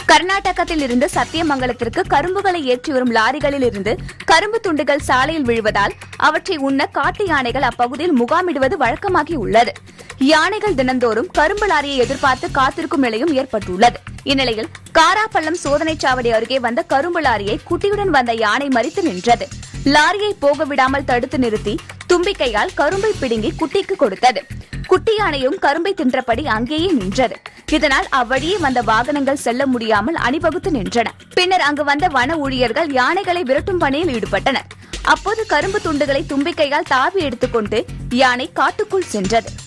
கர்நாடகத்தில் இருந்து சத்தியமங்கலத்திற்கு கரும்புகளை ஏற்றி வரும் லாரிகளில் இருந்து கரும்பு துண்டுகள் சாலையில் விழுவதால் அவற்றை உண்ண காட்டு யானைகள் அப்பகுதியில் முகாமிடுவது வழக்கமாகி உள்ளது யானைகள் தினந்தோறும் கரும்பு லாரியை எதிர்பார்த்து காத்திருக்கும் நிலையும் ஏற்பட்டுள்ளது இந்நிலையில் காராப்பள்ளம் சோதனைச் சாவடி அருகே வந்த கரும்பு லாரியை குட்டியுடன் வந்த யானை மறித்து நின்றது லாரியை போக விடாமல் தடுத்து நிறுத்தி தும்பிக்கையால் கரும்பை பிடுங்கி குட்டிக்கு கொடுத்தது குட்டி யானையும் கரும்பை தின்றபடி அங்கேயே நின்றது இதனால் அவ்வழியே வந்த வாகனங்கள் செல்ல முடியாமல் அணிவகுத்து நின்றன பின்னர் அங்கு வந்த வன ஊழியர்கள் யானைகளை விரட்டும் பணியில் ஈடுபட்டனர் அப்போது கரும்பு துண்டுகளை தும்பிக்கையால் தாவி எடுத்துக்கொண்டு யானை காட்டுக்குள் சென்றது